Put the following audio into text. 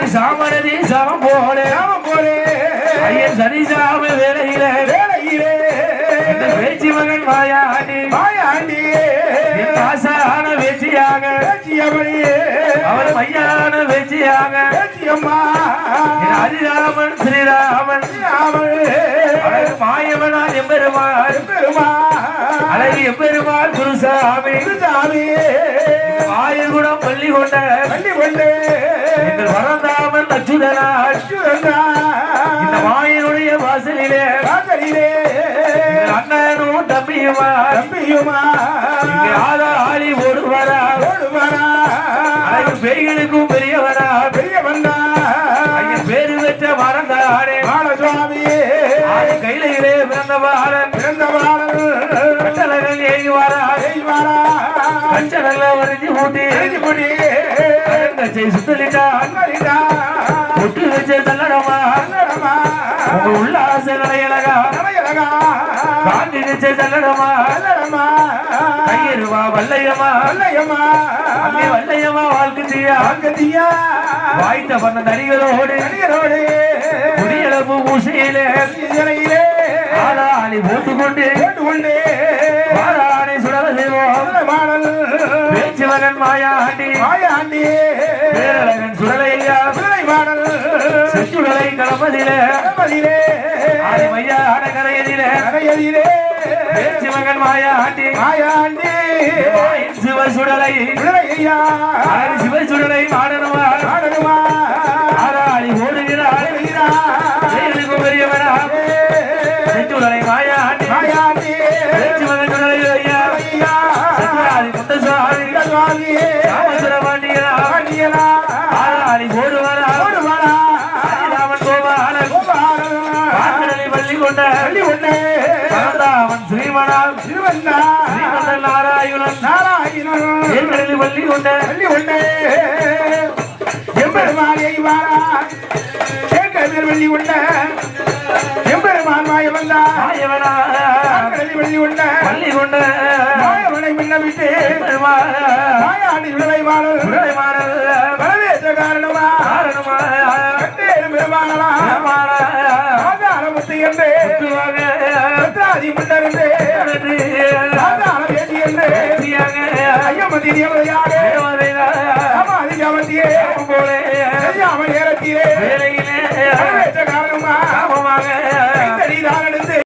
சாமரதி சமம் போல ராமம் போலே ஐயன் சரிசாம வேலையில வேலையிலே இந்த பேச்சு மகன் மாயாண்டி மாயாண்டி என் ஆசான வெற்றியாக பேச்சியமணியே அவர் மையான வெற்றியாக பேச்சியம்மா என் ஹரிராமன் ஸ்ரீராமன் ராமனே அழகு மாயவனா எம்பெருமாள் பெருமா அழகு எம்பெருமாள் குருசாமி சாமி ஆயர்குடம் பள்ளி கொண்ட பள்ளி கொண்டு எங்கள் வரந்தாமன் அச்சுதனாள் அச்சுதந்தா இந்த மாயனுடைய வாசலிலே வாசலிலே எங்கள் அண்ணனும் தம்பியுமா தம்பியுமா இங்கே ஆதா ஆளி ஒருவரா ஓடுவாரா அழகு பேய்களுக்கும் பெரியவரா பெரிய வந்தா ஐயன் பேரு பெற்ற மறந்தாரே பால சுவாமியே ஆதி கையிலே பிறந்த பாலன் பிறந்த பாலன் கட்டளர்கள் ஏறி வாரா செய்வாரா கஞ்சனல்ல வரைஞ்சி ஊட்டி எழுதி கொடி கச்சை சுத்தலிட்டா அண்ணலிடா ஒட்டு வச்ச தள்ளடமா அண்ணடமா உங்க உல்லாச நடையழகா நலையழகா காந்தி வச்ச தள்ளடமா அண்ணடமா கையருவா வல்லையம்மா அல்லையம்மா அங்கே வல்லையம்மா வாழ்க்கையா அங்கதியா வாய்த்த பண்ண நடிகளோடு நடிகரோடு குடியளப்பு ஊசியிலே இலையிலே ஆளாளி போட்டுக்கொண்டு கேட்டுக்கொண்டே வாராணி சுடல செய்வோம் மாடல் பேச்சு மகன் மாயாண்டி மாயாண்டி பேரழகன் சுடலையா பிள்ளை மாடல் செச்சுடலை கடப்பதிலே கணபதியிலே ஆதி மையான கரையதிலே கரையதியிலே பேச்சு மகன் மாயாண்டி மாயாண்டி மாயின் சிவ சுடலை பிள்ளையா அழகு சிவ சுடலை மாடனுமா மாடலுமா ஆராளி ஓடுகிறாள் செயலுக்கும் பெரியவனா செச்சுடலை மாயாண்டி மாயாண்டி பேச்சு மகன் சுடலை ஐயா பிள்ளையா சத்யாதி முத்தசுவாமி சுவாமியே ராமசுர பாண்டியனா பாண்டியனா ஆராளி ஓடுவாரா ஓடுவாடா ராமன் கோபாலன் கோபாலன் பாண்டலி பள்ளி கொண்ட பள்ளி ஒண்ணே பரந்தாமன் ஸ்ரீமணால் திருவண்ணா ஸ்ரீமந்தன் நாராயணன் நாராயணன் ஏற்கனவே பள்ளி கொண்ட பள்ளி ஒண்ணே எம்பெருமானை வாரா கேட்கவில் வெள்ளி உண்ட எம்பெருமான் மாய வந்தா மாயவனா கடலில் வெள்ளி உண்ட பள்ளி கொண்ட மாயவனை மின்னவிட்டு பெருமாள் மாயாண்டி விடலை வாழல் உடலைமானல் வரவேற்ற காரணமா காரணமா கண்டேரும் பெருமானலா ஆதாரமுத்து என்று பத்ராதி முன்னர் என்று ஆதாரம் ஏற்றி என்று ஐயமதி தேவதையாக